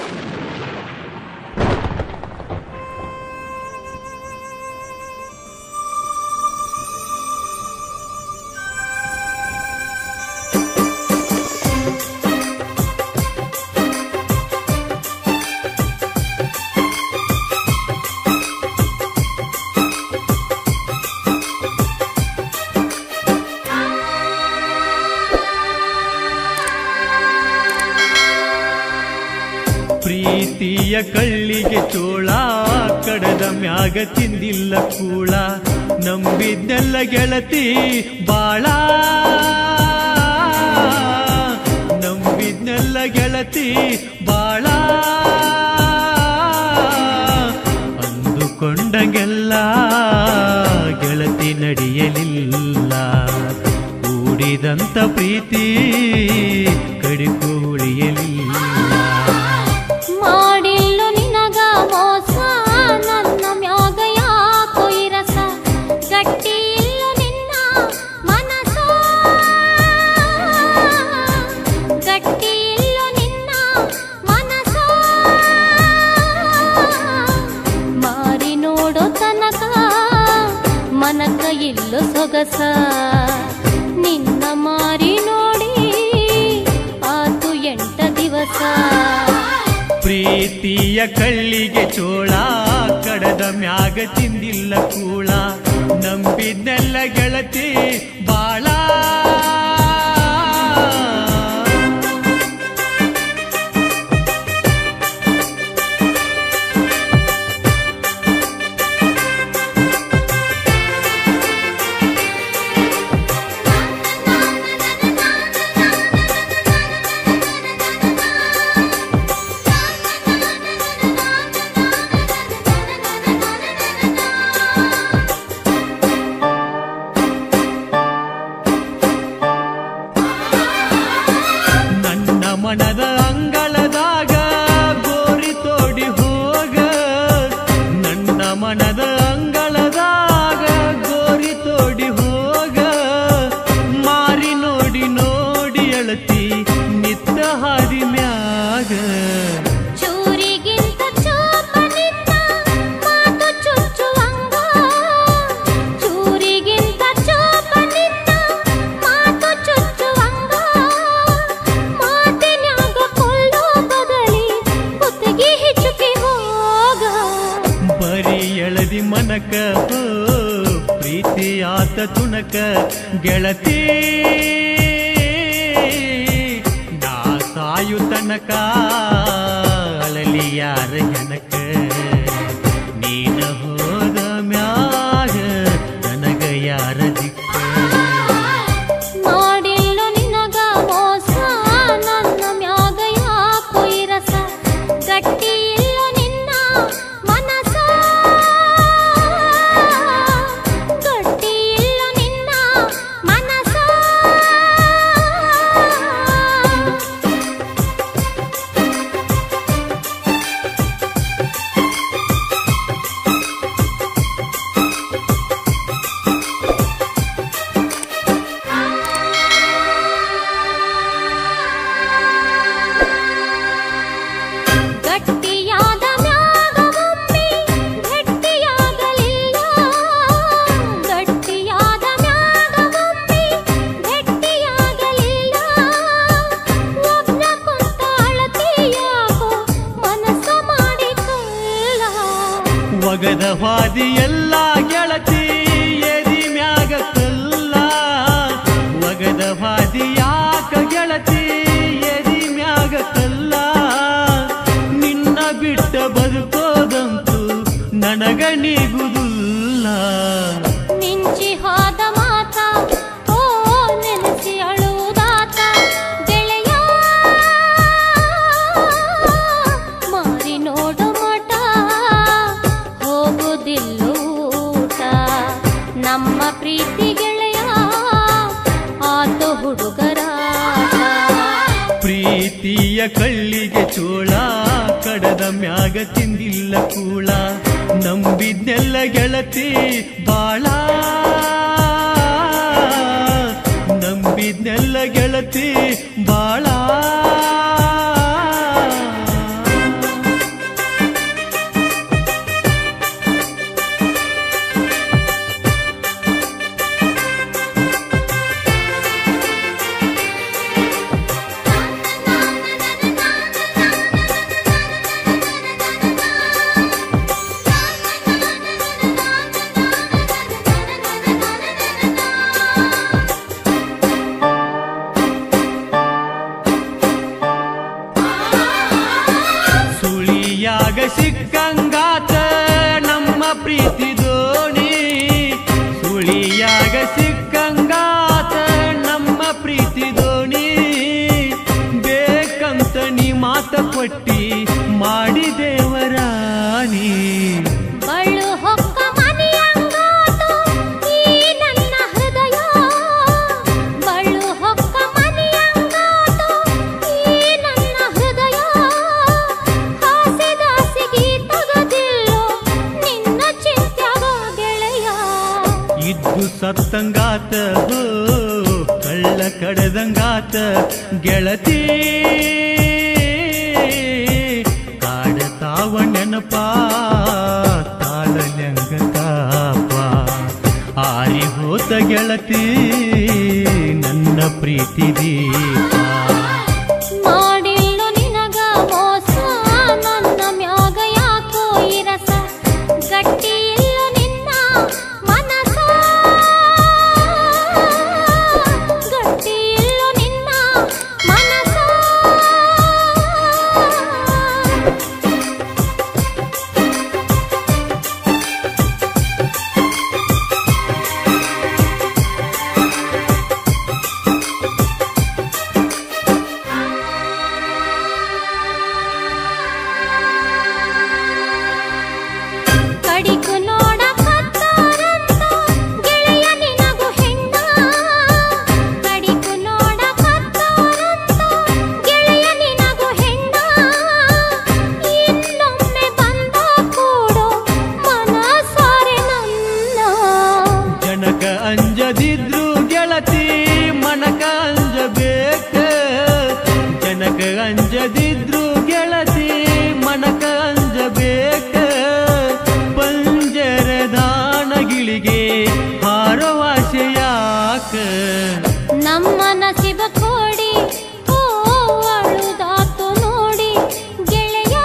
ಪ್ರೀತಿಯ ಕಳ್ಳಿಗೆ ಚೋಳ ಕಡದ ಮ್ಯಾಗ ತಿಂದಿಲ್ಲ ಕೂಳ ನಂಬಿದ್ದೆಲ್ಲ ಗೆಳತಿ ಬಾಳ ನಂಬಿದ್ನೆಲ್ಲ ಗೆಳತಿ ಬಾಳ ಅಂದುಕೊಂಡಂಗೆಲ್ಲ ಗೆಳತಿ ನಡೆಯಲಿಲ್ಲ ಕೂಡಿದಂತ ಪ್ರೀತಿ ಕಡಿಕು ಉಳಿಯಲಿಲ್ಲ ಮಾಡಿಲ್ಲು ನಿನಗ ಮೋಸ ನನ್ನ ಮ್ಯಾಗ ಯಾಕೋ ಇರಸ ಗಟ್ಟಿ ಇಲ್ಲು ನಿನ್ನ ಮನಸ ಗಟ್ಟಿ ಇಲ್ಲು ನಿನ್ನ ಮನಸ ಮಾರಿ ನೋಡೋ ತನಕ ಮನಕ ಇಲ್ಲು ಸೊಗಸ ನಿನ್ನ ಮಾರಿ ನೋಡಿ ಆತು ಎಂಟ ದಿವಸ ಪ್ರೀತಿಯ ಕಳ್ಳಿಗೆ ಚೋಳ ಕಡದ ಮ್ಯಾಗ ತಿಂದಿಲ್ಲ ಕೂಳ ನಂಬಿದ್ನೆಲ್ಲ ಗೆಳತಿ ಬಾಳ ನನ್ನ ಮನದ ಅಂಗಳದಾಗ ಗೋರಿ ತೋಡಿ ಹೋಗ ನನ್ನ ಮನದ ಅಂಗಳದಾಗ ಗೋರಿ ತೋಡಿ ಹೋಗ ಮಾರಿ ನೋಡಿ ನೋಡಿ ಅಳತಿ ನಿತ್ತ ಹಾದಿ ಮ್ಯಾಗ ಚೂರಿಗಿಂತ ಚೂಪ ನಿನ್ನ ಮಾತು ಚುಚ್ಚುವಂಗ ಚೂರಿಗಿಂತ ಚೂಪ ನಿನ್ನ ಮಾತು ಚುಚ್ಚುವಂಗ ಮಾತಿನ್ಯಾಗ ಕೊಲ್ಲೋ ಬದಲಿ ಕುತ್ತಿಗೆ ಹೆಚ್ಚುಕೆ ಹೋಗ ಬರೀ ಎಳದಿ ಮನಕ ಹೋ, ಪ್ರೀತಿ ಆತ ತುಣಕ ಗೆಳತಿ ನಾ ಸಾಯು ತನಕ ಅಳಲಿ ಯಾರ ಹೆಣಕ ನೀನ ಹೋದ ಮ್ಯಾಗ ನನಗ ಯಾರ ದಿಕ್ಕ ಮಾಡಿಲ್ಲು ನಿನಗ ಮೋಸ ನನ್ನ ಮ್ಯಾಗ ಯಾಕೋ ಇರಸ ಗಟ್ಟಿ ಇಲ್ಲು ನಿನ್ನ ಮನಸ ಗಟ್ಟಿ ಇಲ್ಲು ನಿನ್ನ ಮನಸ ಗಟ್ಟಿಯಾದ ಮ್ಯಾಗ ಒಮ್ಮೆ ಗಟ್ಟಿಯಾಗಲಿಲ್ಲ ಗಟ್ಟಿಯಾದ ಮ್ಯಾಗ ಒಮ್ಮೆ ಗಟ್ಟಿಯಾಗಲಿಲ್ಲ ಒಬ್ನ ಕುಂತ ಅಳತೆಯಾಗೋ ಮನಸ್ಸ ಮಾಡಿಕೊಳ್ಳ ಒಗದ ಹಾದಿ ಎಲ್ಲ ಗೆಳತಿ ಎದಿ ಮ್ಯಾಗ ಕಲ್ಲ ಒಗದ ಹಾದಿ ಯಾಕ ಗೆಳತಿ ಎದಿ ಮ್ಯಾಗ ಕಲ್ಲ ನಿನ್ನ ಬಿಟ್ಟ ಬದುಕೋದಂತೂ ನನಗ ನೀಗುದಿಲ್ಲ ಮಿಂಚಿ ಹೋದ ಮಾತ ಓ ನೆನೆಸಿ ಅಳುವುದಾತ ಗೆಳೆಯ ಮಾರಿ ನೋಡು ಮಠ ಹೋಗುದಿಲ್ಲ ಊಟ ನಮ್ಮ ಪ್ರೀತಿ ಗೆಳೆಯ ಆತು ಹುಡುಗರ ಪ್ರೀತಿಯ ಕಳ್ಳಿಗೆ ಚೋಳ ಕಡದ ಮ್ಯಾಗ ತಿಂದಿಲ್ಲ ಕೂಳ ನಂಬಿದ್ನೆಲ್ಲ ಗೆಳತಿ ಬಾಳ ನಂಬಿದ್ನೆಲ್ಲ ಗೆಳತಿ ಬಾಳ ಸಿಕ್ಕಂಗಾತ ನಮ್ಮ ಪ್ರೀತಿ ದೋಣಿ ಸುಳಿಯಾಗ ಸಿಕ್ಕಂಗಾತ ನಮ್ಮ ಪ್ರೀತಿ ದೋಣಿ ಬೇಕಂತ ನೀ ಮಾತ ಕೊಟ್ಟಿ ಮಾಡಿದೇವರಾಣಿ ಬಳ್ಳು ಹೊಕ್ಕ ಮನೆಯಂಗಾತು ಈ ನನ್ನ ಹೃದಯ ಬಳ್ಳು ಹೊಕ್ಕ ಮನೆಯಂಗಾತು ಈ ನನ್ನ ಹೃದಯ ಹಾಸಿದಾಸಿಗೆ ತಗದಿಲ್ಲೋ ನಿನ್ನ ಚಿಂತ್ಯಾಗ ಗೆಳೆಯ ಇದ್ದು ಸತ್ತಂಗಾತ ಹೋ ಕಳ್ಳ ಕಡದಂಗಾತ ಗೆಳತಿ ಕಾಡತಾವ ನೆನಪ ತಾಳನ್ಯಂಗ ತಾಪ ಆರಿ ಹೋತ ಗೆಳತಿ ನನ್ನ ಪ್ರೀತಿ ದೀಪ ಮಾಡಿಲ್ಲು ನಿನಗ ಮೋಸ ನನ್ನ ಮ್ಯಾಗ ಯಾಕೋ ಈ ರಸ ಗಟ್ಟಿ ಇಲ್ಲು ನಿನ್ನ ಮನಸ ಗಟ್ಟಿ ಇಲ್ಲು ನಿನ್ನ ಮನಸ ಕಡಿಕು ನೋಡಕತ್ತಾರಂತ ಗೆಳೆಯ ನಿನಗು ಹೆಣ್ಣ ಕಡಿಕು ನೋಡಕತ್ತಾರಂತ ಗೆಳೆಯ ನಿನಗು ಹೆಣ್ಣ ಇನ್ನೊಮ್ಮೆ ಬಂದ ಕೂಡೋ ಮನಸಾರೆ ನನ್ನ ಜನಕ ಅಂಜದಿದ್ರು ಗೆಳತಿ ಮನಕ ಅಂಜಬೇಕ ಜನಕ ಅಂಜದಿದ್ರು ಗೆಳತಿ ಮನಕ ಅಂಜಬೇಕ ಪಂಜರದಾನಗಿಳಿಗೆ ಹಾರವಾಸೆಯಾಕ ನಮ್ಮ ನಸಿಬ ಕೋಡಿ ಓ ಅಳುದಾತು ನೋಡಿ ಗೆಳೆಯ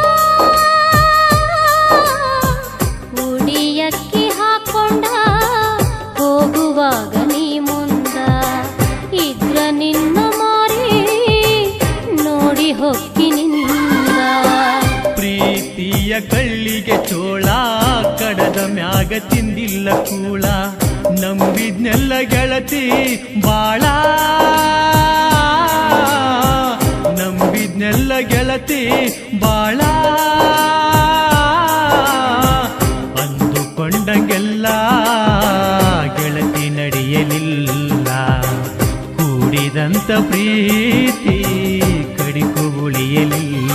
ಉಡಿಯಕ್ಕಿ ಹಾಕೊಂಡ ಹೋಗುವಾಗ ನೀ ಮುಂದ ಇದ್ರ ನಿನ್ನ ಮಾರಿ ನೋಡಿ ಹೊಕ್ಕಿ ನಿಂದ ಪ್ರೀತಿಯ ಕಳ್ಳಿಗೆ ಚೋಳ ಕಡದ ಮ್ಯಾಗ ತಿಂದಿಲ್ಲ ಕೂಳ ನಂಬಿದ್ನೆಲ್ಲ ಗೆಳತಿ ಬಾಳ ನಂಬಿದ್ನೆಲ್ಲ ಗೆಳತಿ ಬಾಳ ಅಂದುಕೊಂಡಂಗೆಲ್ಲ ಗೆಳತಿ ನಡೆಯಲಿಲ್ಲ ಕೂಡಿದಂತ ಪ್ರೀತಿ ಕಡಿಕು ಉಳಿಯಲಿಲ್ಲ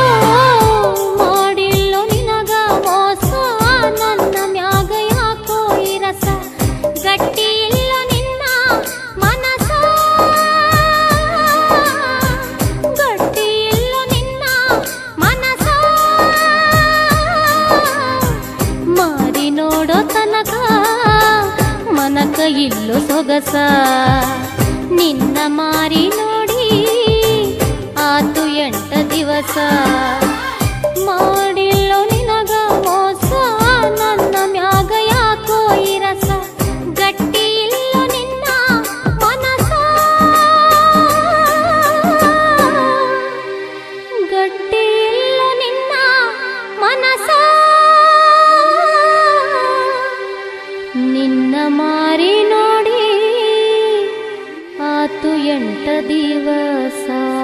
ಮಾಡಿಲ್ಲೋ ನಿನಗ ಮೋಸ ನನ್ನ ಮ್ಯಾಗ ಯಾಕೋ ಈ ರಸ ಗಟ್ಟಿ ಇಲ್ಲ ನಿನ್ನ ಮನಸ ಗಟ್ಟಿ ಇಲ್ಲ ನಿನ್ನ ಮನಸ ಮಾರಿ ನೋಡೋ ತನಕ ಮನಕ ಇಲ್ಲೋ ಸೊಗಸ ನಿನ್ನ ಮಾರಿ ನೋಡಿ ಆತು ಎಂಟ ದಿವಸ ಮಾಡಿಲ್ಲೋ ನಿನಗ ಮೋಸ ನನ್ನ ಮ್ಯಾಗ ಯಾಕೋ ಈ ರಸ ಗಟ್ಟಿ ಇಲ್ಲೋ ನಿನ್ನ ಮನಸ ಗಟ್ಟಿ ಇಲ್ಲೋ ನಿನ್ನ ಮನಸ ನಿನ್ನ ಮಾರಿ ನೋಡಿ ಆತು ಎಂಟ ದಿವಸ